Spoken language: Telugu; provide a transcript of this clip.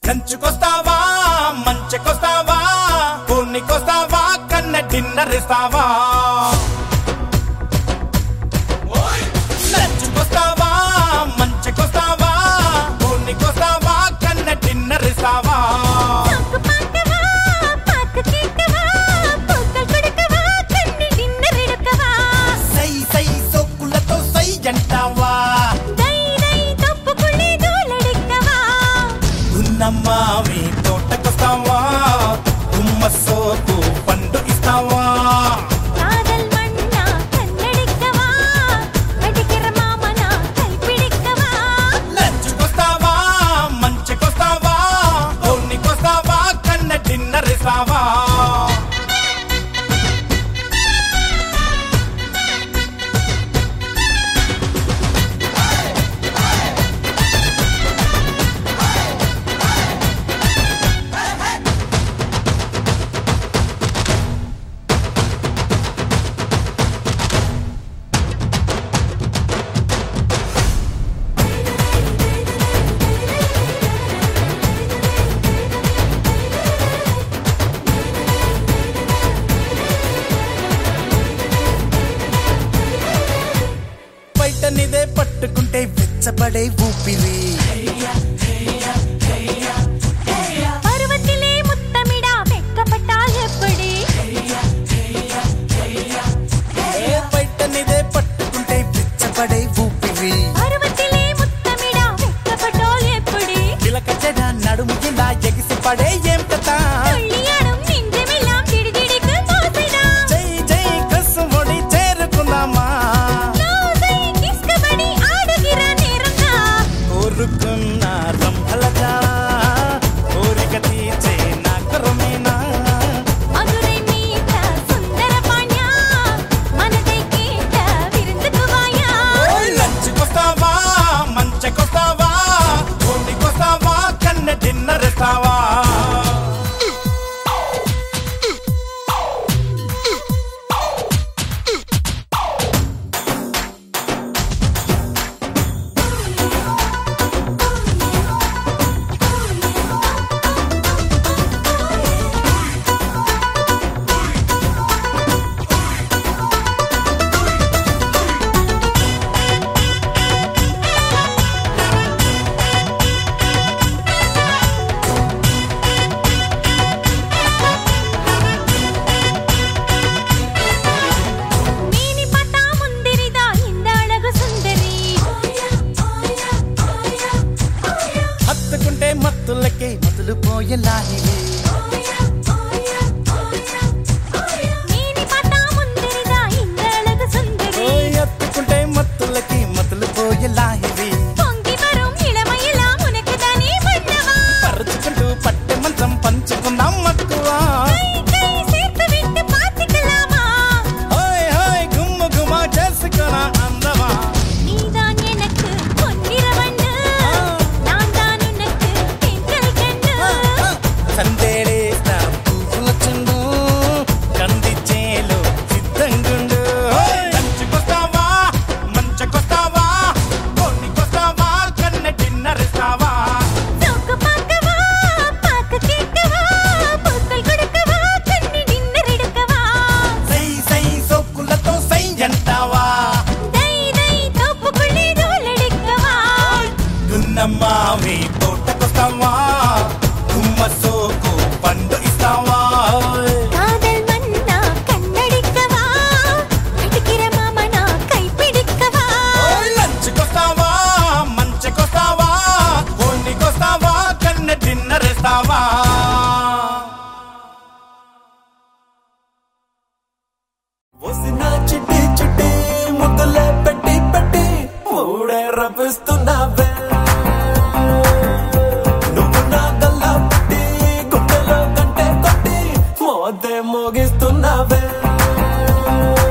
లంచుకొస్తావా మంచెకొస్తావా పూర్ణికొస్తావా కన్న డిన్నర్ ఇస్తావా లంచుకొస్తావా మంచెకొస్తావా పూర్ణికొస్తావా కన్న డిన్నర్ ఇస్తావా పాకు పాకవా పాకు కేకవా పూకల్ కొడకవా కన్ని డిన్నర్ ఇడకవా సై సై సోకులతో సై అంటావా దై దై తప్పుకునే దూలడిక్కవా ఉన్నమ్మావి తోటకొస్తావా గుమ్మ సోకు పండు ఇస్తావా కాదల్ మన్నా కన్నడిక్కవా వెటికిర మామన కైపిడిక్కవా లంచుకొస్తావా మంచెకొస్తావా పూర్ణికొస్తావా కన్న డిన్నర్ ఇస్తావా బయట నిదే పట్టుకుంటే వెచ్చబడే ఊపిరి పర్వతిలే ముత్తమిడా వెక్కపట్టా ఎప్పుడే ఏ బయట నిదే పట్టుకుంటే వెచ్చబడే ఊపిరి పర్వతిలే ముత్తమిడా వెక్కపట్టో ఎప్పుడే చిలక చెడ నడుము కింద ఎగిసి పడే ఏం కథ തുള്ളിയാടും നെഞ്ചമെല്ലാം തിടിതിടിക്ക് മോസടാ. జై జై కసుముడి చేరుకుందామా ലോകൈ കിസ്കബടി ആടുകിற നേരംതാ. కోరుకున్న రంభలగా కోరిక తీర్చే నా కరమేనా മധുരൈ മീട്ട സുന്ദര പാണ്യാ. మనదై కేట విరుந்துకు వాయా. లంచుకొస్తావా మంచెకొస్తావా కోడికొస్తావా కన్న డిన్నర్ ఇస్తావా ನೀನಿ ಪತ ಮುಂದಿರಿದ ಇಂದ ಅಳಗು ಸುಂದರಿ. హత్తుకుంటే మత్తులకే మొదలు పోయేలాహిలే ನೀನಿ ಪತ ಮುಂದಿರಿದ ಇಂದ ಅಳಗು ಸುಂದರಿ. హత్తుకుంటే మత్తులకి మొదలు పోయేలాహిలే పొంగి వరం ఇళమయిలా మునకదాని మన్నవా. పరుచుకుంటూ పట్టె మంచం పంచుకుందాం మక్కువా కై కై சேர்த்து விட்டு பார்த்துக்கலாமா హాయ్ హాయ్ గుమ్మ గుమ్మ చేసుకున్న అందమా நீதான் எனக்கு பொன்னிறவண்ணு நான் தான் உனக்கு தென்றல் கண்ணு సందేడేసిన పువ్వుల చెండు కందిచ్చేలో సిద్ధంగుండు మంచుకొస్తావా మంచకొస్తావా కొన్నికొస్తావా కన్న డిన్నర్ ఇస్తావా சோக்கு பார்க்கவா பார்க்க கேட்கவா பூக்கள் கொடுக்கவா கண்ணி டின்னர் எடுக்கவா సై సై సోకులతో సై అంటావా தை தை தோப்புக்குள்ளே தோலடிக்கவா గున్నమ్మావి తోటకొస్తావా గుమ్మ సోకు పండు ఇస్తావా காதல் மன்னா கண்ணடிக்கவா அடிக்கிற மாமனா கைப்பிடிக்கவா లంచుకొస్తావా మంచకొస్తావా కొన్నికొస్తావా కన్న డిన్నర్ ఇస్తావా వసిన చిట్టి చిట్టి ముద్దులే పెట్టి పెట్టి మూడే రపిస్తున్నావే నువ్వు నా గల్లా పెట్టి గుండెలో కంటే కొట్టి మోదే మోగిస్తున్నావే